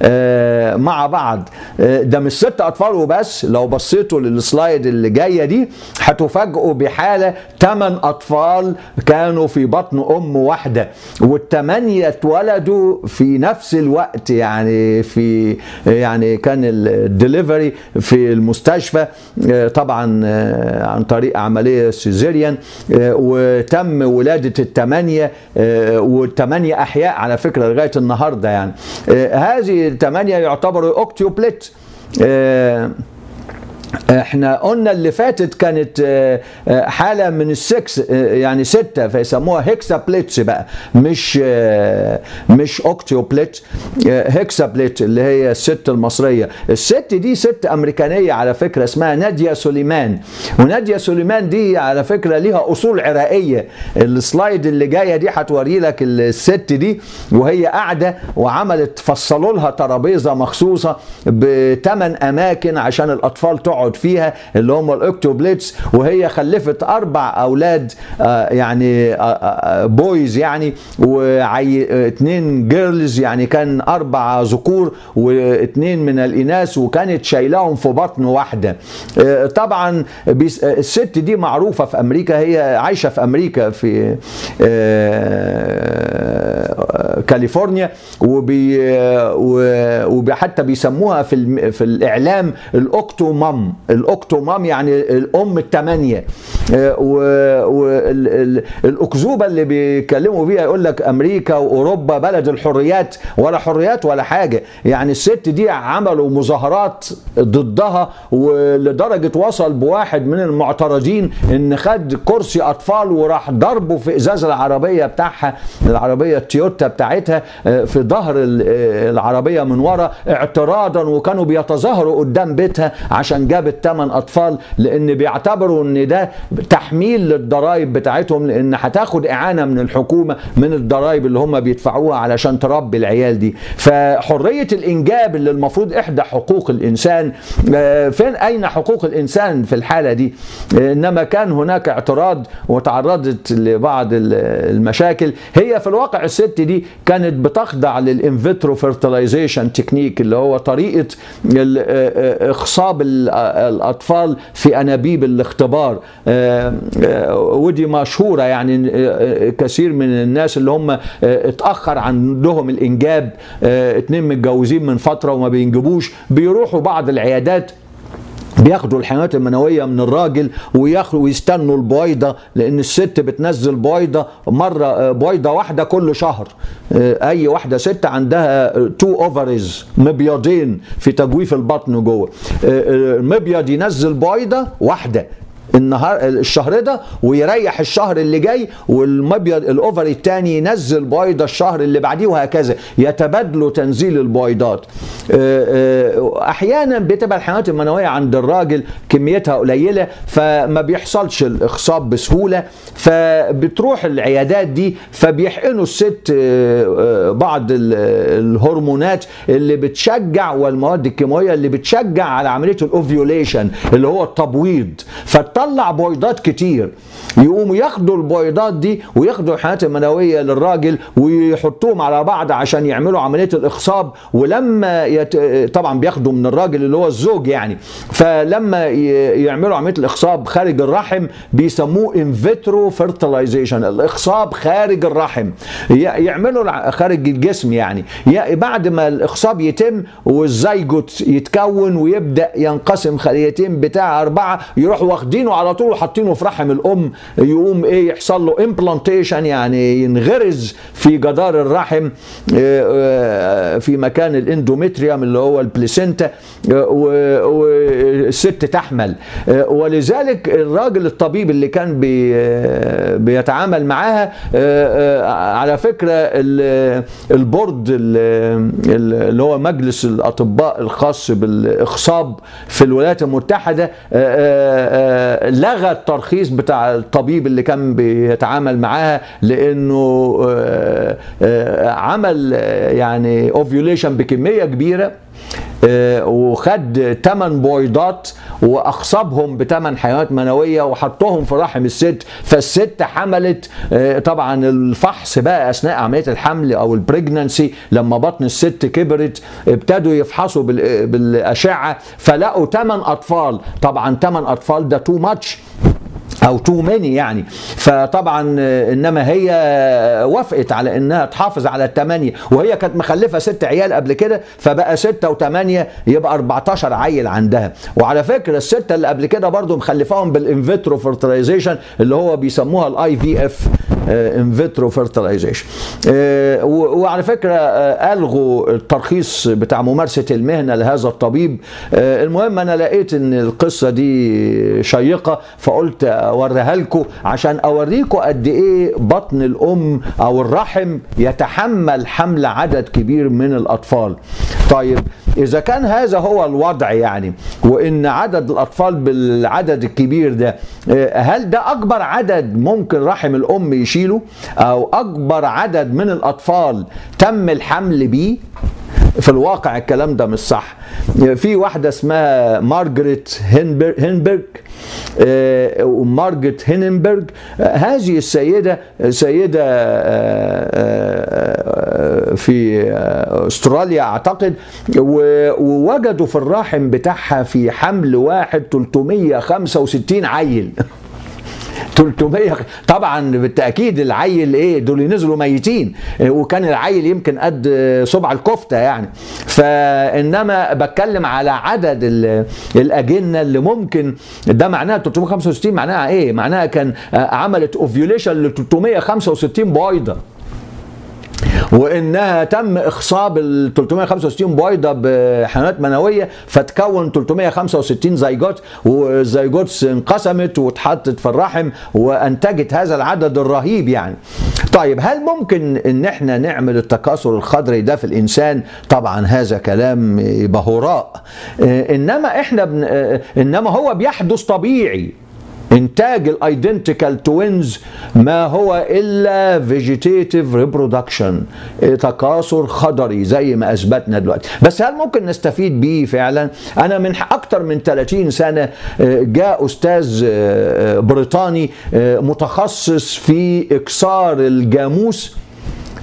مع بعض ده مش ست اطفال وبس لو بصيتوا للسلايد اللي جايه دي هتفاجئوا بحاله ثمان اطفال كانوا في بطن ام واحده والثمانيه اتولدوا في نفس الوقت يعني في يعني كان الدليفري في المستشفى طبعا عن طريق عمليه سيزيريان وتم ولاده الثمانيه والثمانية أحياء على فكرة لغاية النهاردة يعني هذه الثمانية يعتبروا أوكتيوبليت احنا قلنا اللي فاتت كانت حالة من السكس يعني ستة فيسموها هيكسا بليتس بقى مش مش اوكتيو بليت هيكسا بليت اللي هي الست المصرية الست دي ست امريكانية على فكرة اسمها نادية سليمان ونادية سليمان دي على فكرة ليها اصول عراقية السلايد اللي جاية دي هتوري لك الست دي وهي قاعدة وعملت فصلوا لها ترابيزة مخصوصة بثمان اماكن عشان الاطفال تقعد تقعد فيها اللي هم الاكتوبليتس وهي خلفت اربع اولاد آه يعني آه بويز يعني واثنين جيرلز يعني كان اربع ذكور واثنين من الاناث وكانت شايلاهم في بطن واحده آه طبعا الست دي معروفه في امريكا هي عايشه في امريكا في كاليفورنيا وبي وحتى بيسموها في في الاعلام الاوكتو مام الاوكتو مام يعني الام الثمانيه والاكذوبه اللي بيتكلموا فيها يقول لك امريكا واوروبا بلد الحريات ولا حريات ولا حاجه يعني الست دي عملوا مظاهرات ضدها ولدرجه وصل بواحد من المعترضين ان خد كرسي اطفال وراح ضربه في ازاز العربيه بتاعها العربيه التويوتا بتاعتها في ظهر العربيه من ورا اعتراضا وكانوا بيتظاهروا قدام بيتها عشان جابت ثمان اطفال لان بيعتبروا ان ده تحميل للضرائب بتاعتهم لان هتاخد اعانه من الحكومه من الضرائب اللي هم بيدفعوها علشان تربي العيال دي فحريه الانجاب اللي المفروض احدى حقوق الانسان فين اين حقوق الانسان في الحاله دي انما كان هناك اعتراض وتعرضت لبعض المشاكل هي في الواقع الست دي كانت بتخضع للانفيترو فيرتلايزيشن تكنيك اللي هو طريقه اخصاب الاطفال في انابيب الاختبار ودي مشهوره يعني كثير من الناس اللي هم اتاخر عندهم الانجاب اتنين متجوزين من فتره وما بينجبوش بيروحوا بعض العيادات بياخدوا الحيوانات المنويه من الراجل وياخدوا ويستنوا البويضه لان الست بتنزل بويضه مره بويضه واحده كل شهر اي واحده ست عندها تو اوفريز مبيضين في تجويف البطن جوه المبيض ينزل بويضه واحده النهار الشهر ده ويريح الشهر اللي جاي والمبيض الاوفر الثاني ينزل بويضه الشهر اللي بعديه وهكذا يتبادلوا تنزيل البويضات احيانا بتبقى الحيوانات المنويه عند الراجل كميتها قليله فما بيحصلش الاخصاب بسهوله فبتروح العيادات دي فبيحقنوا الست بعض الهرمونات اللي بتشجع والمواد الكيماويه اللي بتشجع على عمليه الاوفيوليشن اللي هو التبويض فتطلع بويضات كتير يقوموا ياخدوا البويضات دي وياخدوا الحيوانات المنويه للراجل ويحطوهم على بعض عشان يعملوا عمليه الاخصاب ولما يت... طبعا بياخدوا من الراجل اللي هو الزوج يعني فلما ي... يعملوا عمليه الاخصاب خارج الرحم بيسموه انفيترو فيرتلايزيشن الاخصاب خارج الرحم ي... يعملوا خارج الجسم يعني ي... بعد ما الاخصاب يتم والزيجوت يتكون ويبدا ينقسم خليتين بتاع اربعه يروحوا واخدينه على طول وحاطينه في رحم الام يقوم ايه يحصل له امبلانتيشن يعني ينغرز في جدار الرحم في مكان الاندومتريوم اللي هو البليسنتا والست تحمل ولذلك الراجل الطبيب اللي كان بي بيتعامل معاها على فكره البورد اللي هو مجلس الاطباء الخاص بالاخصاب في الولايات المتحده لغى الترخيص بتاع الطبيب اللي كان بيتعامل معاها لانه عمل يعني اوفيوليشن بكميه كبيره وخد 8 بويضات واخصبهم بثمان حيوانات منويه وحطهم في رحم الست فالست حملت طبعا الفحص بقى اثناء عمليه الحمل او البريجننسي لما بطن الست كبرت ابتدوا يفحصوا بالاشعه فلقوا 8 اطفال طبعا 8 اطفال ده تو ماتش او تو ماني يعني فطبعا انما هي وافقت على انها تحافظ على الثمانيه وهي كانت مخلفه ست عيال قبل كده فبقى سته وثمانيه يبقى 14 عيل عندها وعلى فكره السته اللي قبل كده برضو مخلفاهم بالانفيترو فيرتلايزيشن اللي هو بيسموها الاي في اف انفيترو فيرتلايزيشن وعلى فكره الغوا الترخيص بتاع ممارسه المهنه لهذا الطبيب المهم انا لقيت ان القصه دي شيقه فقلت اوريها لكم عشان اوريكم قد ايه بطن الام او الرحم يتحمل حمل عدد كبير من الاطفال طيب اذا كان هذا هو الوضع يعني وان عدد الاطفال بالعدد الكبير ده هل ده اكبر عدد ممكن رحم الام يشيله او اكبر عدد من الاطفال تم الحمل بيه في الواقع الكلام ده مش صح في واحدة اسمها مارجريت هينبرج ومارجريت هينبرج هذه السيدة سيدة في استراليا اعتقد ووجدوا في الرحم بتاعها في حمل واحد 365 عيل 300 طبعا بالتاكيد العيل ايه دول نزلوا ميتين وكان العيل يمكن قد صبع الكفته يعني فانما بتكلم على عدد الاجنه اللي ممكن ده معناها 365 معناها ايه معناها كان عملت اوفيوليشن ل 365 بويضه وانها تم اخصاب ال 365 بويضه بحيوانات منويه فتكون 365 زيجوت والزيجوت انقسمت واتحطت في الرحم وانتجت هذا العدد الرهيب يعني. طيب هل ممكن ان احنا نعمل التكاثر الخضري ده في الانسان؟ طبعا هذا كلام بهراء. انما احنا بن... انما هو بيحدث طبيعي انتاج الايدنتيكال توينز ما هو الا فيجيتيتيف ريبرودكشن تكاثر خضري زي ما اثبتنا دلوقتي بس هل ممكن نستفيد بيه فعلا انا من اكتر من 30 سنه جاء استاذ بريطاني متخصص في اكسار الجاموس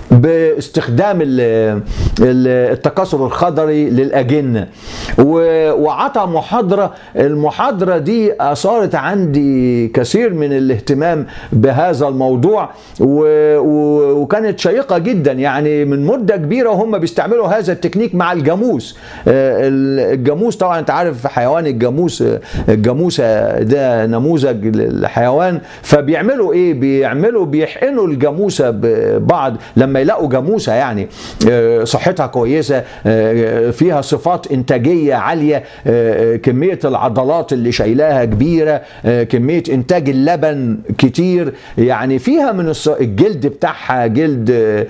باستخدام التكاثر الخضري للأجنة وعطى محاضرة المحاضرة دي أثارت عندي كثير من الاهتمام بهذا الموضوع وكانت شيقة جدا يعني من مدة كبيرة وهم بيستعملوا هذا التكنيك مع الجاموس الجاموس طبعا انت عارف حيوان الجاموس الجاموسة ده نموذج للحيوان فبيعملوا ايه بيعملوا بيحقنوا الجاموسة ببعض لما يلاقوا جاموسه يعني صحتها كويسه فيها صفات انتاجيه عاليه كميه العضلات اللي شايلاها كبيره كميه انتاج اللبن كتير يعني فيها من الجلد بتاعها جلد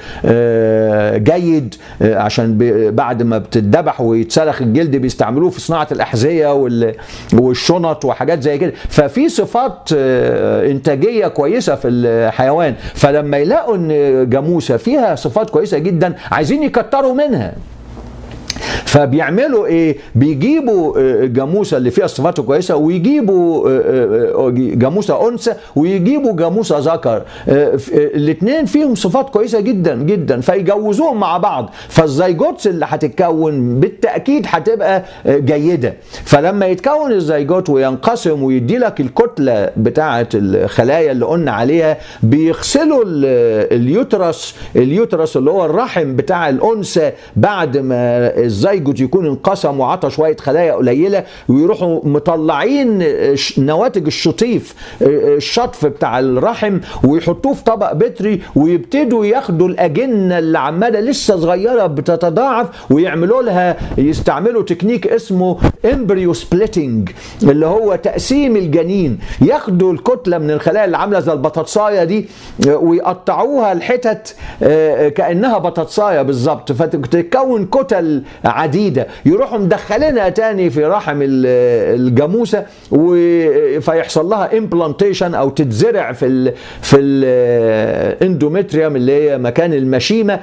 جيد عشان بعد ما بتتذبح ويتسلخ الجلد بيستعملوه في صناعه الاحذيه والشنط وحاجات زي كده ففي صفات انتاجيه كويسه في الحيوان فلما يلاقوا ان جاموسه فيها صفات كويسه جدا عايزين يكتروا منها فبيعملوا ايه بيجيبوا جاموسه اللي فيها صفات كويسه ويجيبوا جاموسه انثى ويجيبوا جاموسه ذكر الاثنين فيهم صفات كويسه جدا جدا فيجوزوهم مع بعض فالزيجوتس اللي هتتكون بالتاكيد هتبقى جيده فلما يتكون الزيجوت وينقسم ويدي لك الكتله بتاعه الخلايا اللي قلنا عليها بيغسلوا اليوترس اليوترس اللي هو الرحم بتاع الانثى بعد ما الزيجوت يكون انقسم وعطى شويه خلايا قليله ويروحوا مطلعين نواتج الشطيف الشطف بتاع الرحم ويحطوه في طبق بتري ويبتدوا ياخدوا الاجنه اللي عماله لسه صغيره بتتضاعف ويعملوا لها يستعملوا تكنيك اسمه امبريو سبليتنج اللي هو تقسيم الجنين ياخدوا الكتله من الخلايا اللي عامله زي البطاطسايه دي ويقطعوها لحتت كانها بطاطسايه بالظبط فتتكون كتل عديده يروحوا مدخلينها تاني في رحم الجاموسه فيحصل لها امبلانتيشن او تتزرع في ال في الاندومتريوم اللي هي مكان المشيمه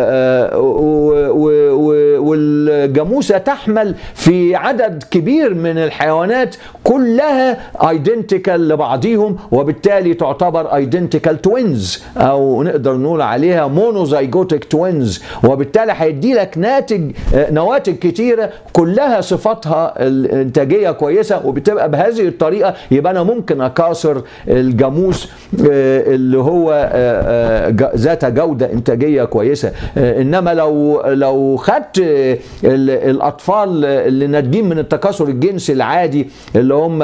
والجاموسه تحمل في عدد كبير من الحيوانات كلها ايدنتيكال لبعضيهم وبالتالي تعتبر ايدنتيكال توينز او نقدر نقول عليها مونوزايجوتيك توينز وبالتالي هيدي لك ناتج نواتج كتيره كلها صفاتها الانتاجيه كويسه وبتبقى بهذه الطريقه يبقى انا ممكن اكاثر الجاموس اللي هو ذات جوده انتاجيه كويسه انما لو لو خدت الاطفال اللي ناتجين من التكاثر الجنسي العادي اللي هم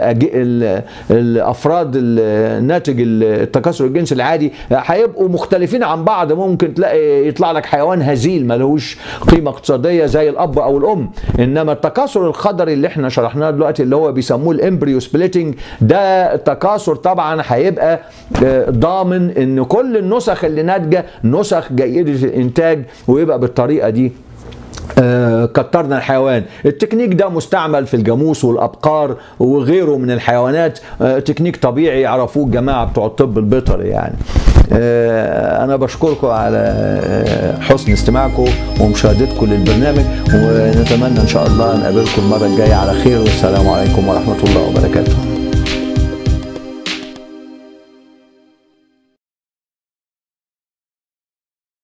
الافراد الناتج التكاثر الجنسي العادي هيبقوا مختلفين عن بعض ممكن تلاقي يطلع لك حيوان هزيل ملهوش قيمه اقتصاديه زي الاب او الام انما التكاثر الخضري اللي احنا شرحناه دلوقتي اللي هو بيسموه الامبريو سبليتنج ده تكاثر طبعا هيبقى ضامن ان كل النسخ اللي ناتجه نسخ جيده الانتاج ويبقى بالطريقه دي آه كترنا الحيوان التكنيك ده مستعمل في الجاموس والابقار وغيره من الحيوانات آه تكنيك طبيعي يعرفوه الجماعه بتوع الطب البيطري يعني آه انا بشكركم على حسن استماعكم ومشاهدتكم للبرنامج ونتمنى ان شاء الله نقابلكم المره الجايه على خير والسلام عليكم ورحمه الله وبركاته